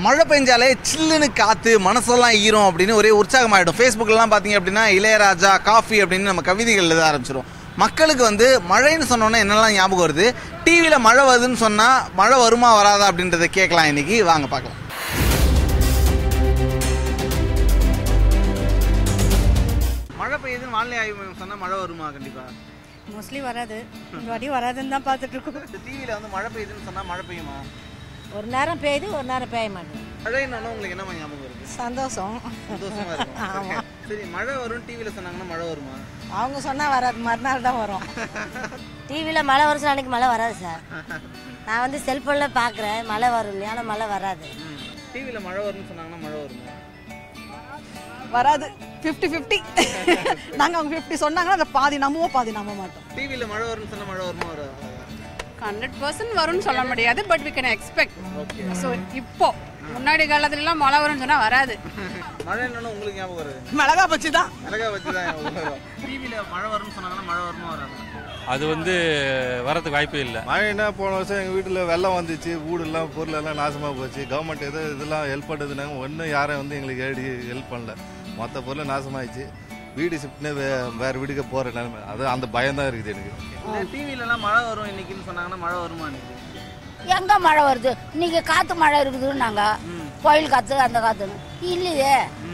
மழை பெஞ்சாலே சில்லுன்னு காற்று மனசெல்லாம் ஈரம் அப்படின்னு ஒரே உற்சாகமாயிடும் ஃபேஸ்புக்கிலலாம் பார்த்தீங்க அப்படின்னா இளையராஜா காஃபி அப்படின்னு நம்ம கவிதைகள் எழுத ஆரம்பிச்சிரும் மக்களுக்கு வந்து மழைன்னு சொன்னோன்னே என்னெல்லாம் ஞாபகம் வருது டிவியில் மழை வருதுன்னு சொன்னால் மழை வருமா வராதா அப்படின்றத கேட்கலாம் இன்னைக்கு வாங்க பார்க்கலாம் மழை பெய்யுதுன்னு வானிலை ஆய்வு மையம் சொன்னால் மழை வருமா கண்டிப்பாக மோஸ்ட்லி வராது இந்த வாட்டி வராதுன்னு தான் பார்த்துட்டு இருக்கோம் டிவியில் வந்து மழை பெய்யுதுன்னு சொன்னால் மழை பெய்யுமா ஒரு நேரம் பெய்யுது ஒரு நேரம் பெய்ய மாட்டேங்குது மழைன்னு உங்களுக்கு என்ன ஞாபகம் வருது சந்தோஷம் சந்தோஷமா இருக்கும் சரி மழை வரும் டிவியில் சொன்னாங்கன்னா மழை வருமா அவங்க சொன்னால் வராது மறுநாள் தான் வரும் டிவியில் மழை வருஷம் அன்னைக்கு மழை வராது சார் நான் வந்து செல்ஃபோனில் பார்க்குறேன் மழை வரும் இல்லையா ஆனால் மழை வராது டிவியில் மழை வரும்னு சொன்னாங்கன்னா மழை வருமா வராது ஃபிஃப்டி ஃபிஃப்டி நாங்கள் அவங்க ஃபிஃப்டி சொன்னாங்கன்னா அதை பாதி நம்புவோம் பாதி நம்ப மாட்டோம் டிவியில் மழை வரும்னு சொன்னால் மழை வருமா வராதா ஹண்ட்ரட் பர்சன்ட் வரும்னு சொல்ல முடியாது but we can expect so இப்போ முன்னாடி காலத்துலலாம் மழை வரும்னு சொன்னால் வராது மழை என்னன்னு உங்களுக்கு ஞாபகம் வருது மிளகா பச்சி தான் மிளகா வச்சு தான் ஞாபகம் வரும் டிவியில் மழை வரும்னு சொன்னாங்கன்னா மழை வருமா வராதா அது வந்து வரதுக்கு வாய்ப்பே இல்லை மழைன்னா போன வருஷம் எங்கள் வீட்டில் வெள்ளம் வந்துச்சு வீடெல்லாம் பொருளெல்லாம் நாசமாக போச்சு கவர்மெண்ட் எதோ இதெல்லாம் ஹெல்ப் பண்ணுறதுனாங்க ஒன்றும் யாரும் வந்து எங்களுக்கு ஏடி ஹெல்ப் பண்ணல மொத்த பொருளும் நாசமாயிடுச்சு வீடு ஷிஃப்ட்னு வே வேறு வீட்டுக்கு போகிற நிலைமை அது அந்த பயம் தான் இருக்குது எனக்கு இந்த டிவிலலாம் மழை வரும் இன்னைக்குன்னு சொன்னாங்கன்னா மழை வருமா இன்னைக்கு எங்க மழை வருது இன்னைக்கு காத்து மழை இருக்குதுன்னாங்க புயல் காத்து அந்த காத்துன்னு இல்லையே